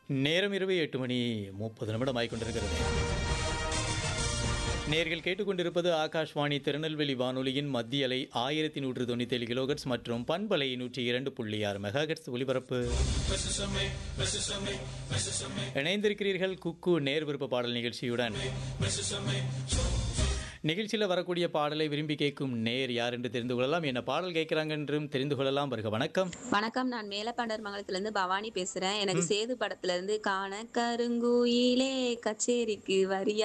நேரம் இரவு எட்டு மணி முப்பது நிமிடம் ஆகிக்கொண்டிருக்கிறது நேர்கள் கேட்டுக்கொண்டிருப்பது ஆகாஷ்வாணி திருநெல்வேலி வானொலியின் மத்திய அலை ஆயிரத்தி நூற்று தொண்ணூற்றி ஏழு கிலோகட்ஸ் மற்றும் பண்பலை நூற்றி இரண்டு புள்ளி ஆறு மெகாகட்ஸ் ஒலிபரப்பு இணைந்திருக்கிறீர்கள் குக்கு நேர் விருப்ப பாடல் நிகழ்ச்சியுடன் நிகழ்ச்சியில் வரக்கூடிய பாடலை விரும்பி கேட்கும் நேர் யார் என்று தெரிந்து கொள்ளலாம் என்ன பாடல் கேட்குறாங்க என்றும் தெரிந்து கொள்ளலாம் வருக வணக்கம் வணக்கம் நான் மேலப்பாண்டர் மங்கலத்துல இருந்து பவானி பேசுறேன் எனக்கு சேது படத்துல இருந்து காண கருங்குயிலே கச்சேரிக்கு வரியா